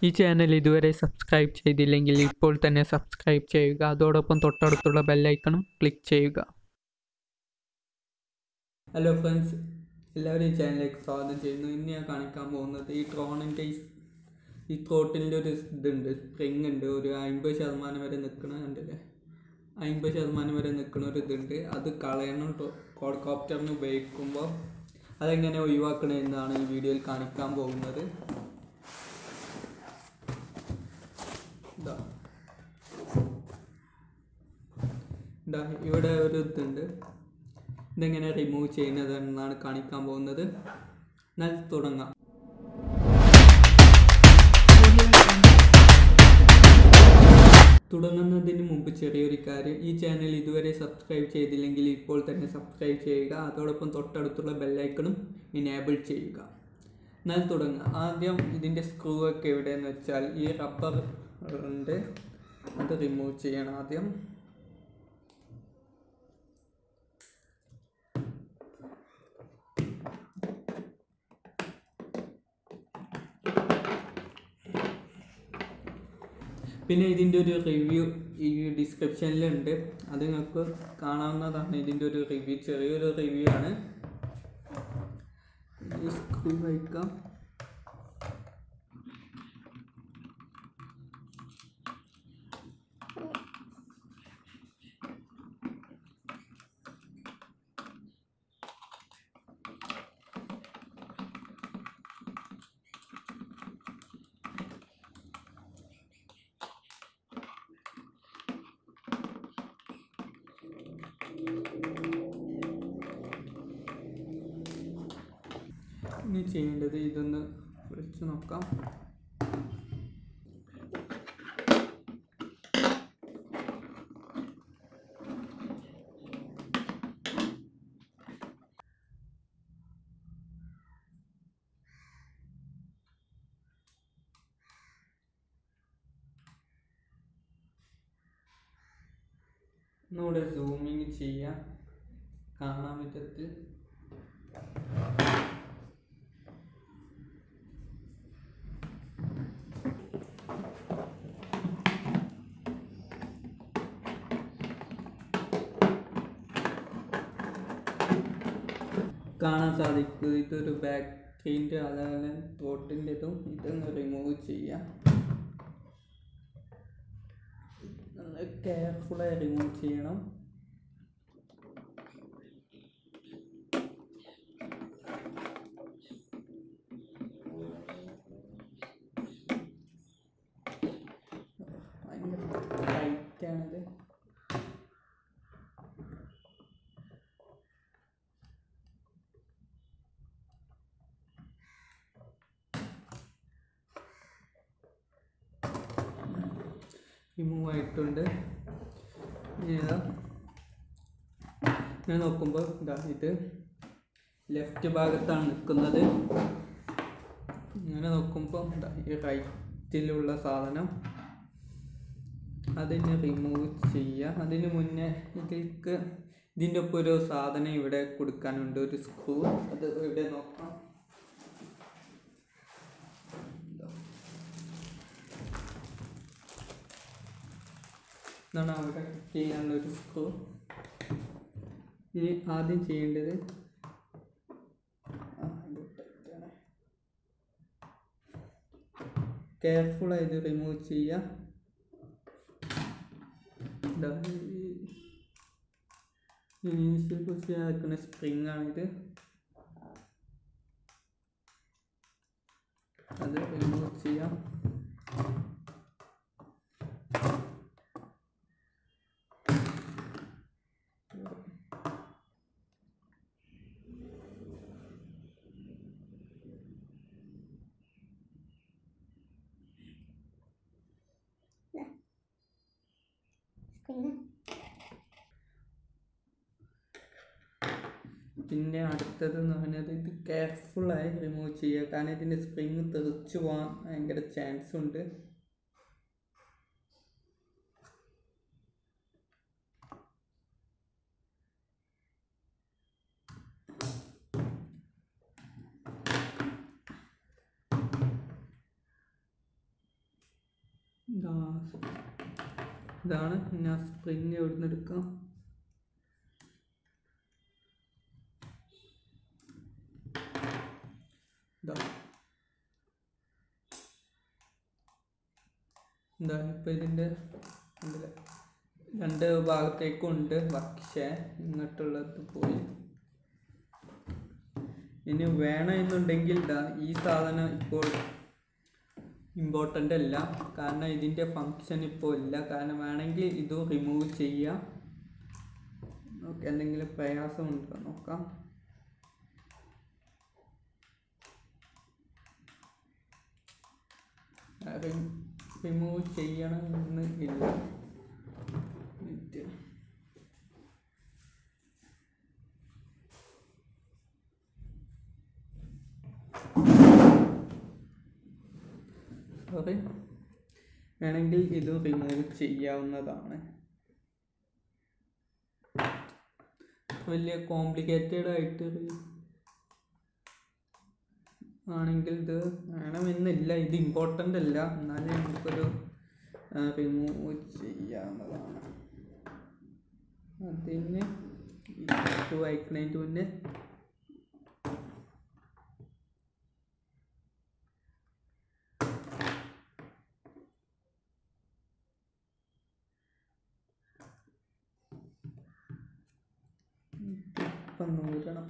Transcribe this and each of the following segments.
ഈ ചാനൽ ഇതുവരെ സബ്സ്ക്രൈബ് ചെയ്തില്ലെങ്കിൽ ഇപ്പോൾ തന്നെ സബ്സ്ക്രൈബ് ചെയ്യുക അതോടൊപ്പം തൊട്ടടുത്തുള്ള ബെല്ലൈക്കണും ക്ലിക്ക് ചെയ്യുക ഹലോ ഫ്രണ്ട്സ് എല്ലാവരും ഈ ചാനലിലേക്ക് സ്വാഗതം ചെയ്യുന്നു ഇന്ന് ഞാൻ കാണിക്കാൻ പോകുന്നത് ഈ ട്രോണിൻ്റെ ഈ ഈ ത്രോട്ടിൻ്റെ ഒരു ഇതുണ്ട് സ്പ്രിങ് ഉണ്ട് ഒരു അമ്പത് ശതമാനം വരെ നിൽക്കണ കണ്ടില്ലേ അമ്പത് ശതമാനം വരെ നിൽക്കുന്ന ഒരു ഇതുണ്ട് അത് കളയണം കോഡ്കോപ്റ്ററിന് ഉപയോഗിക്കുമ്പോൾ അതെങ്ങനെ ഒഴിവാക്കണമെന്നാണ് ഈ വീഡിയോയിൽ കാണിക്കാൻ പോകുന്നത് ഇതാ ഇതാ ഇവിടെ ഒരു ഇതുണ്ട് ഇതെങ്ങനെ റിമൂവ് ചെയ്യുന്നതെന്നാണ് കാണിക്കാൻ പോകുന്നത് എന്നാൽ തുടങ്ങാം തുടങ്ങുന്നതിന് മുമ്പ് ചെറിയൊരു കാര്യം ഈ ചാനൽ ഇതുവരെ സബ്സ്ക്രൈബ് ചെയ്തില്ലെങ്കിൽ ഇപ്പോൾ തന്നെ സബ്സ്ക്രൈബ് ചെയ്യുക അതോടൊപ്പം തൊട്ടടുത്തുള്ള ബെല്ലൈക്കണും ഇനേബിൾ ചെയ്യുക എന്നാൽ തുടങ്ങാം ആദ്യം ഇതിൻ്റെ സ്ക്രൂ ഒക്കെ എവിടെയെന്ന് വെച്ചാൽ ഈ റബ്ബർ ഉണ്ട് അത് റിമൂവ് ചെയ്യണം ആദ്യം പിന്നെ ഇതിൻ്റെ ഒരു റിവ്യൂ ഈ ഡിസ്ക്രിപ്ഷനിലുണ്ട് അത് നിങ്ങൾക്ക് കാണാവുന്നതാണ് ഇതിൻ്റെ ഒരു റിവ്യൂ ചെറിയൊരു റിവ്യൂ ആണ് ഈ സ്ക്രൂ വയ്ക്കാം ഇനി ചെയ്യേണ്ടത് ഇതൊന്ന് വെച്ച് നോക്കാം ഒന്നുകൂടെ സൂമിങ് ചെയ്യാം കാണാൻ വിധത്തിൽ കാണാൻ സാധിക്കും ഇതൊരു ബാറ്ററീൻ്റെ അതേപോലെ തോട്ടിൻ്റെതും ഇതൊന്ന് റിമൂവ് ചെയ്യാം കെയർഫുള്ളായി റിമൂവ് ചെയ്യണം ഭയങ്കര ടൈറ്റാണിത് റിമൂവ് ആയിട്ടുണ്ട് ഇനി ഇതാ ഞാൻ നോക്കുമ്പോൾ ഇതാ ഇത് ലെഫ്റ്റ് ഭാഗത്താണ് നിൽക്കുന്നത് ഇങ്ങനെ നോക്കുമ്പോൾ ഇതാ ഈ റൈറ്റിലുള്ള സാധനം അതിനെ റിമൂവ് ചെയ്യുക അതിന് മുന്നേ ഇതിലേക്ക് ഇതിൻ്റെ ഒപ്പം ഒരു സാധനം ഇവിടെ കൊടുക്കാനുണ്ട് ഒരു സ്ക്രൂ അത് ഇവിടെ നോക്കാം ഇതാണ് അവിടെ ചെയ്യാനുള്ള ഒരു സ്ക്രൂ ഇനി ആദ്യം ചെയ്യേണ്ടത് കെയർഫുള്ളായി ഇത് റിമൂവ് ചെയ്യുക ഇനീഷ്യൽ പൊസിഷൻ നിൽക്കുന്ന സ്പ്രിങ് ആണിത് അത് റിമൂവ് ചെയ്യാം പിന്നെ അടുത്തത് എന്ന് പറഞ്ഞത് ഇത് കെയർഫുള്ളായി റിമൂവ് ചെയ്യുക കാരണം ഇതിൻ്റെ സ്പ്രിങ് തെറിച്ചു പോകാൻ ഭയങ്കര ചാൻസ് ഉണ്ട് ഇതാണ് ഞാൻ സ്പ്രിങ് എവിടുന്ന് എടുക്കാം ഇതാ എന്താ ഇപ്പം ഇതിൻ്റെ ഇതില് രണ്ട് ഭാഗത്തേക്കും ഉണ്ട് പക്ഷേ ഇങ്ങോട്ടുള്ളത് പോയി ഇനി വേണം എന്നുണ്ടെങ്കിൽ ഇതാ ഈ സാധനം ഇപ്പോൾ ഇമ്പോർട്ടൻ്റ് അല്ല കാരണം ഇതിൻ്റെ ഫങ്ഷൻ ഇപ്പോൾ ഇല്ല കാരണം വേണമെങ്കിൽ ഇത് റിമൂവ് ചെയ്യാം ഓക്കെ എന്തെങ്കിലും പ്രയാസമുണ്ടോ നോക്കാം റിമൂവ് ചെയ്യണമെന്ന് ഇല്ല മിനിറ്റ്. സോറി വേണമെങ്കിൽ ഇത് റിമൂവ് ചെയ്യാവുന്നതാണ് വലിയ കോംപ്ലിക്കേറ്റഡ് ആയിട്ട് റി- ആണെങ്കിൽ ഇത് വേണമെന്നില്ല ഇത് ഇമ്പോർട്ടൻ്റ് അല്ല എന്നാലും നമുക്കൊരു റിമൂവ് ചെയ്യാവുന്നതാണ് അതിന് ഇത് വായിക്കണതിൻ്റെ മുന്നേ ഇപ്പം നൂരണം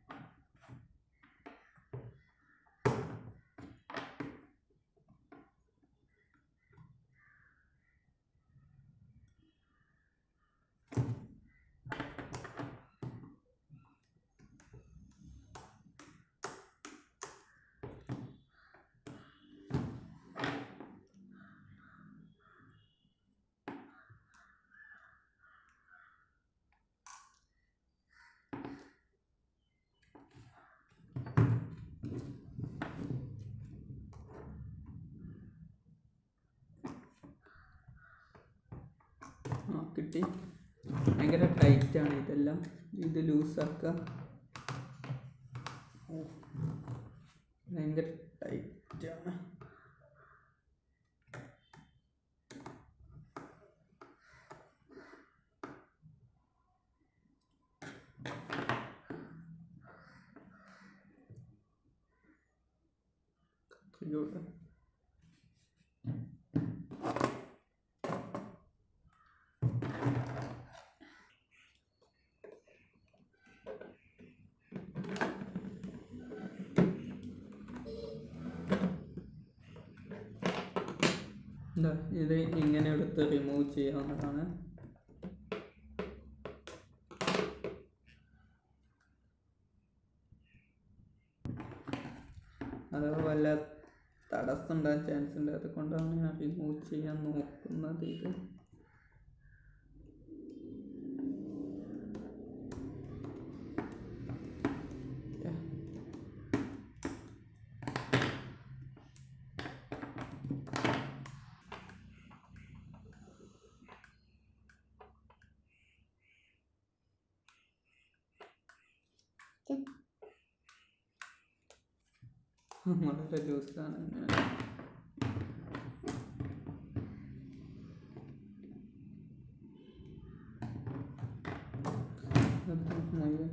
ആ കിട്ടി ഭയങ്കര ടൈറ്റാണ് ഇതെല്ലാം ഇത് ലൂസാക്കുക ഓ ഭയങ്കര ടൈറ്റാണ് കത്രികയോട് എന്താ ഇത് ഇങ്ങനെ എടുത്ത് റിമൂവ് ചെയ്യാവുന്നതാണ് അഥവാ വല്ല തടസ്സം ഉണ്ടാകാൻ ചാൻസ് ഉണ്ട് അതുകൊണ്ടാണ് ഞാൻ റിമൂവ് ചെയ്യാൻ നോക്കുന്നത് ഇത് Yeah. വളരെ ലൂസാണ് ഞാൻ അത് മുഴുവൻ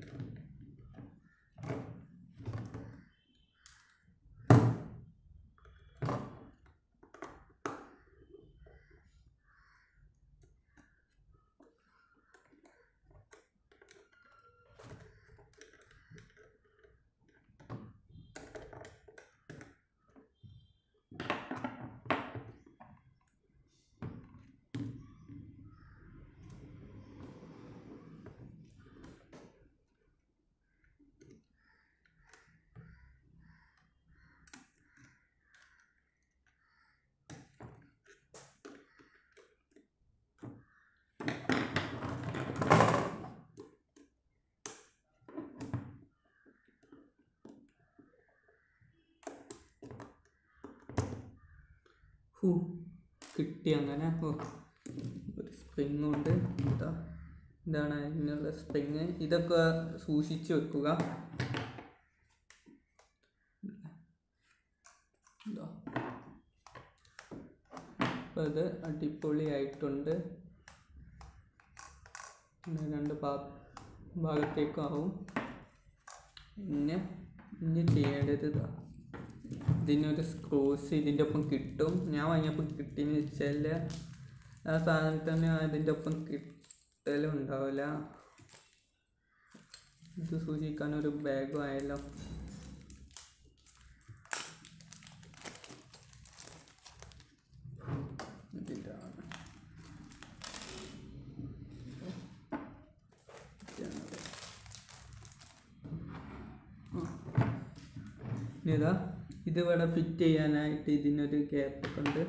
ഹൂ കിട്ടി അങ്ങനെ ഓ ഒരു സ്പ്രിങ് ഉണ്ട് ഇതാ ഇതാണ് അതിനുള്ള സ്പ്രിങ് ഇതൊക്കെ സൂക്ഷിച്ച് വെക്കുക ഇതാ അപ്പോൾ അത് അടിപൊളിയായിട്ടുണ്ട് പിന്നെ രണ്ട് ഭാ ഭാഗത്തേക്കും ആവും പിന്നെ ഇനി ചെയ്യേണ്ടത് ഇതാ ഇതിനൊരു സ്ക്രൂസ് ഇതിൻ്റെ ഒപ്പം കിട്ടും ഞാൻ വാങ്ങിയപ്പോൾ കിട്ടിയെന്ന് വെച്ചാൽ ആ സാധനത്തിന് അതിൻ്റെ ഒപ്പം കിട്ടലും ഉണ്ടാവില്ല ഇത് സൂക്ഷിക്കാൻ ഒരു ബാഗും ആയല്ലോ ഇതിലാണ് ഇതാണത്. ഇനി ഇതാ ഇത് ഇവിടെ ഫിറ്റ് ചെയ്യാനായിട്ട് ഇതിനൊരു ഗ്യാപ്പ് ഒക്കെ ഉണ്ട്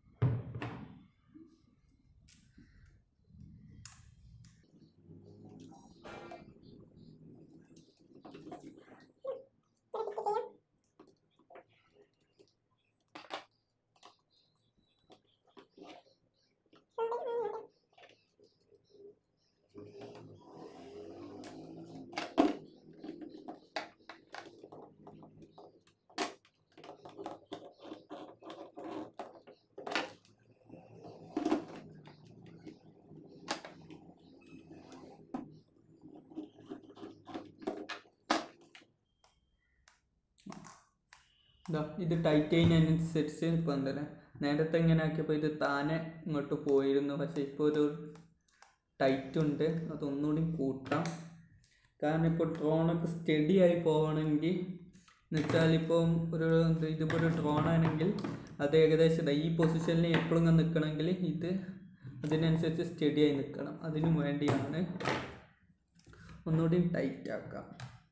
ഇതാ ഇത് ടൈറ്റ് ചെയ്യുന്നതിനനുസരിച്ച് ഇപ്പോൾ എന്താ നേരത്തെ ഇങ്ങനെ ആക്കിയപ്പോൾ ഇത് താനെ ഇങ്ങോട്ട് പോയിരുന്നു പക്ഷേ ഇപ്പോൾ ഒരു ടൈറ്റ് ഉണ്ട് അതൊന്നുകൂടി കൂട്ടാം കാരണം ഇപ്പോൾ ഡ്രോണൊക്കെ സ്റ്റഡി ആയി പോകണമെങ്കിൽ എന്നുവെച്ചാൽ ഇപ്പം ഒരു ഇത് ഇതിപ്പോൾ ഒരു ഡ്രോൺ ആണെങ്കിൽ അത് ഏകദേശം ദാ ഈ പൊസിഷനിൽ എപ്പോഴും ഇങ്ങനെ നിൽക്കണമെങ്കിൽ ഇത് അതിനനുസരിച്ച് സ്റ്റഡി ആയി നിൽക്കണം അതിനു വേണ്ടിയാണ് ഒന്നുകൂടി ടൈറ്റ് ആക്കാം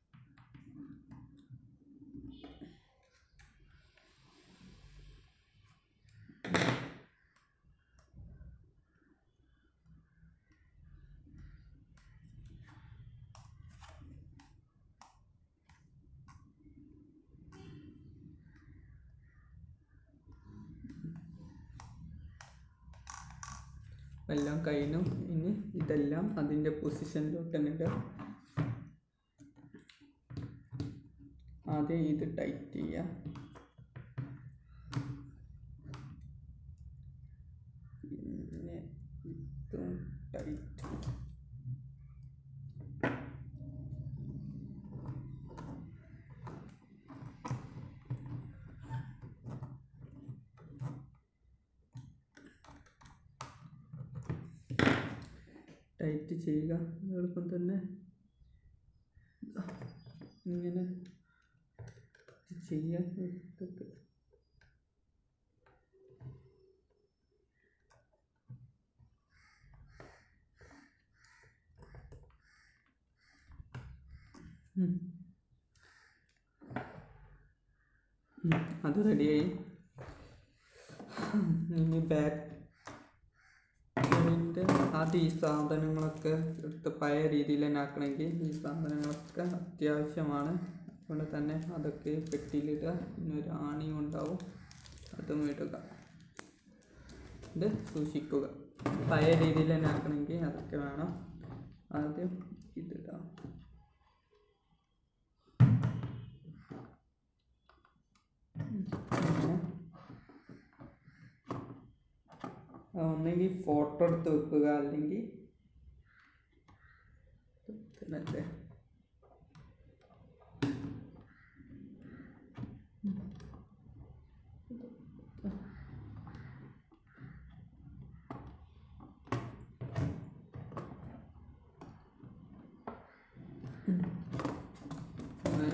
എല്ലാം കഴിഞ്ഞു ഇനി ഇതെല്ലാം അതിൻ്റെ പൊസിഷനിലോട്ട് തന്നെ ഇടുക ആദ്യം ഇത് ടൈറ്റ് ചെയ്യുക പിന്നെ ഇതും ടൈറ്റ് ടൈറ്റ് ചെയ്യുക എളുപ്പം തന്നെ ഇങ്ങനെ ഇത് ചെയ്യുക ഇതൊക്കെ. ഉം. ഉം, അത് റെഡിയായി ഇനി ബാക്ക് ഇതിൻ്റെ ആദ്യം ഈ സാധനങ്ങളൊക്കെ എടുത്ത് പഴയ രീതിയിൽ തന്നെ ആക്കണമെങ്കിൽ ഈ സാധനങ്ങളൊക്കെ അത്യാവശ്യമാണ് അതുകൊണ്ട് തന്നെ അതൊക്കെ പെട്ടിയിലിടുക പിന്നെ ഒരു ആണിയും ഉണ്ടാവും അതും ഇടുക ഇത് സൂക്ഷിക്കുക പഴയ രീതിയിൽ തന്നെ ആക്കണമെങ്കിൽ അതൊക്കെ വേണം ആദ്യം ഇതിടാം പിന്നെ ഒന്നെങ്കിൽ ഫോട്ടോ എടുത്ത് വെക്കുക അല്ലെങ്കിൽ മറ്റേ അങ്ങനെ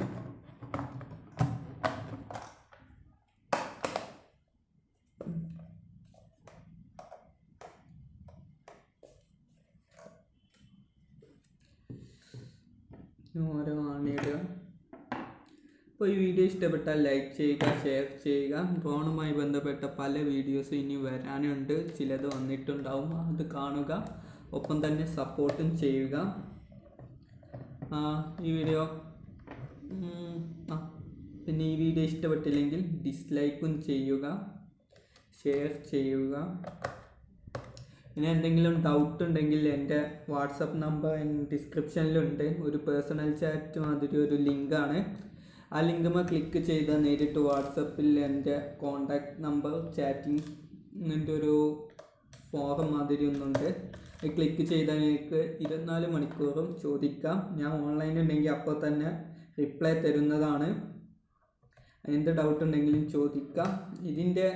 ഓരോ ആണിയിടുക അപ്പോൾ ഈ വീഡിയോ ഇഷ്ടപ്പെട്ടാൽ ലൈക്ക് ചെയ്യുക ഷെയർ ചെയ്യുക ഡ്രോണുമായി ബന്ധപ്പെട്ട പല വീഡിയോസ് ഇനി വരാനുണ്ട് ചിലത് വന്നിട്ടുണ്ടാവും അത് കാണുക ഒപ്പം തന്നെ സപ്പോർട്ടും ചെയ്യുക ആ, ഈ വീഡിയോ ഉം, ആ പിന്നെ ഈ വീഡിയോ ഇഷ്ടപ്പെട്ടില്ലെങ്കിൽ ഡിസ്ലൈക്കും ചെയ്യുക ഷെയർ ചെയ്യുക പിന്നെ എന്തെങ്കിലും ഡൗട്ട് ഉണ്ടെങ്കിൽ എൻ്റെ വാട്സപ്പ് നമ്പർ ഡിസ്ക്രിപ്ഷനിലുണ്ട് ഒരു പേഴ്സണൽ ചാറ്റ് മാതിരി ഒരു ലിങ്കാണ് ആ ലിങ്കുമ്പോൾ ക്ലിക്ക് ചെയ്താൽ നേരിട്ട് വാട്സപ്പിൽ എൻ്റെ കോണ്ടാക്ട് നമ്പർ ചാറ്റിംഗ് ഇങ്ങനത്തെ ഒരു ഫോറം മാതിരി ഒന്നുണ്ട് അത് ക്ലിക്ക് ചെയ്താൽ നിങ്ങൾക്ക് ഇരുപത്തിനാല് മണിക്കൂറും ചോദിക്കാം ഞാൻ ഓൺലൈൻ ഉണ്ടെങ്കിൽ അപ്പോൾ തന്നെ റിപ്ലൈ തരുന്നതാണ് എന്ത് ഡൗട്ട് ഉണ്ടെങ്കിലും ചോദിക്കാം ഇതിൻ്റെ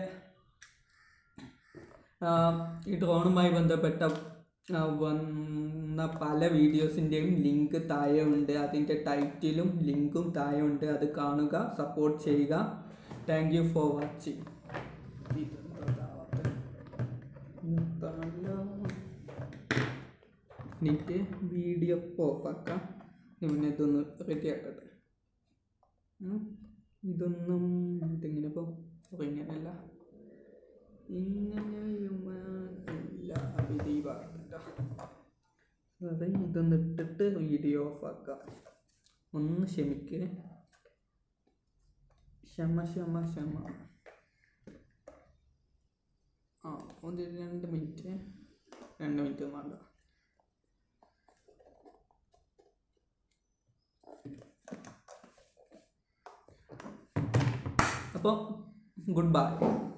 ആ, ഈ ഡ്രോണുമായി ബന്ധപ്പെട്ട ആ, വന്ന പല വീഡിയോസിൻ്റെയും ലിങ്ക് താഴെ ഉണ്ട് അതിൻ്റെ ടൈറ്റിലും ലിങ്കും താഴെ ഉണ്ട് അത് കാണുക സപ്പോർട്ട് ചെയ്യുക താങ്ക് യു ഫോർ വാച്ചിങ് എന്നിട്ട് വീഡിയോ ഓഫാക്കാം ഇവനെ ഇതൊന്ന് റെഡി ആക്കട്ടെ ഉം. ഇതൊന്നും ഇതിങ്ങനെ ഇപ്പോൾ ഇങ്ങനെയല്ല ഇങ്ങനെയുമല്ല അഭിദീപാകണ്ട അതെ ഇതൊന്ന് ഇട്ടിട്ട് വീഡിയോ ഓഫാക്കാം ഒന്ന് ക്ഷമിക്ക് ക്ഷമ ക്ഷമ ക്ഷമ ആ ഒരു രണ്ട് മിനിറ്റ് രണ്ട് മിനിറ്റ് വേണ്ട അപ്പോൾ ഗുഡ് ബൈ